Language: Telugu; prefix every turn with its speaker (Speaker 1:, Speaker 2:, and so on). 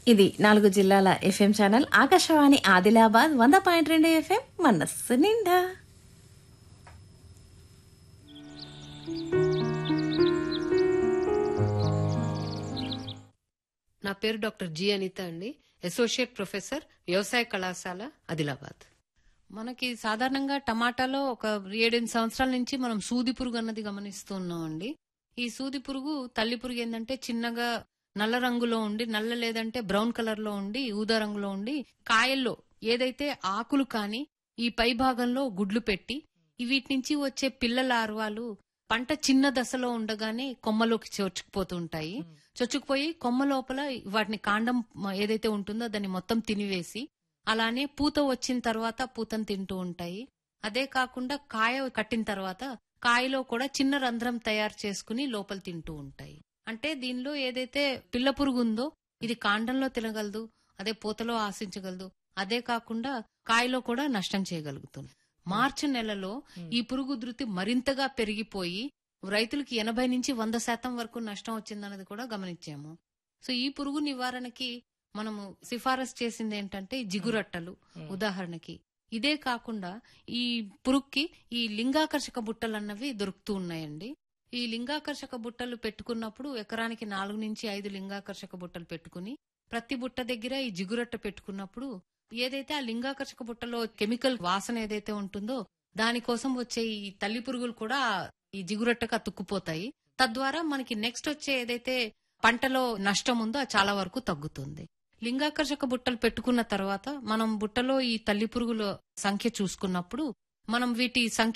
Speaker 1: ఇది నాలుగు జిల్లాల ఎఫ్ఎం ఛానల్ ఆకాశవాణి ఆదిలాబాద్ వంద పాయింట్ రెండు ఎఫ్ఎం మనస్సు నిండా
Speaker 2: నా పేరు డాక్టర్ జి అనిత అండి అసోసియేట్ ప్రొఫెసర్ వ్యవసాయ కళాశాల ఆదిలాబాద్ మనకి సాధారణంగా టమాటాలో ఒక ఏడెనిమిది సంవత్సరాల నుంచి మనం సూది పురుగు అన్నది గమనిస్తూ ఉన్నామండి ఈ సూది పురుగు తల్లి పురుగు ఏంటంటే చిన్నగా నల్ల రంగులో ఉండి నల్ల లేదంటే బ్రౌన్ కలర్ లో ఉండి ఊదా రంగులో ఉండి కాయల్లో ఏదైతే ఆకులు కానీ ఈ పై భాగంలో గుడ్లు పెట్టి ఈ వీటి నుంచి వచ్చే పిల్ల లార్వాలు పంట చిన్న దశలో ఉండగానే కొమ్మలోకి చొచ్చుకుపోతూ ఉంటాయి చొచ్చుకుపోయి కొమ్మ లోపల వాటిని కాండం మ- ఏదైతే ఉంటుందో దాన్ని మొత్తం తినివేసి అలానే పూత వచ్చిన తర్వాత పూతను తింటూ ఉంటాయి అదే కాకుండా కాయ కట్టిన తర్వాత కాయలో కూడా చిన్న రంధ్రం తయారు చేసుకుని లోపల తింటూ ఉంటాయి అంటే దీనిలో ఏదైతే పిల్ల పురుగు ఉందో ఇది కాండంలో తినగలదు అదే పూతలో ఆశించగలదు అదే కాకుండా కాయలో కూడా నష్టం చేయగలుగుతుంది మార్చి నెలలో ఈ పురుగు ఉధృతి మరింతగా పెరిగిపోయి రైతులకి ఎనభై నుంచి వంద శాతం వరకు నష్టం వచ్చిందన్నది కూడా గమనించాము సో ఈ పురుగు నివారణకి మనము సిఫారసు చేసింది ఏంటంటే ఈ జిగురట్టలు ఉదాహరణకి ఇదే కాకుండా ఈ పురుగుకి ఈ లింగాకర్షక బుట్టలు అన్నవి దొరుకుతూ ఉన్నాయండి ఈ లింగాకర్షక బుట్టలు పెట్టుకున్నప్పుడు ఎకరానికి నాలుగు నుంచి ఐదు లింగాకర్షక బుట్టలు పెట్టుకుని ప్రతి బుట్ట దగ్గర ఈ జిగురట్ట పెట్టుకున్నప్పుడు ఏదైతే ఆ లింగాకర్షక బుట్టలో కెమికల్ వాసన ఏదైతే ఉంటుందో దానికోసం వచ్చే ఈ తల్లి పురుగులు కూడా ఈ జిగురట్టకు అతుక్కుపోతాయి తద్వారా మనకి నెక్స్ట్ వచ్చే ఏదైతే పంటలో నష్టం ఉందో అది చాలా వరకు తగ్గుతుంది లింగాకర్షక బుట్టలు పెట్టుకున్న తర్వాత మనం బుట్టలో ఈ తల్లి పురుగుల సంఖ్య చూసుకున్నప్పుడు మనం వీటి సంఖ్య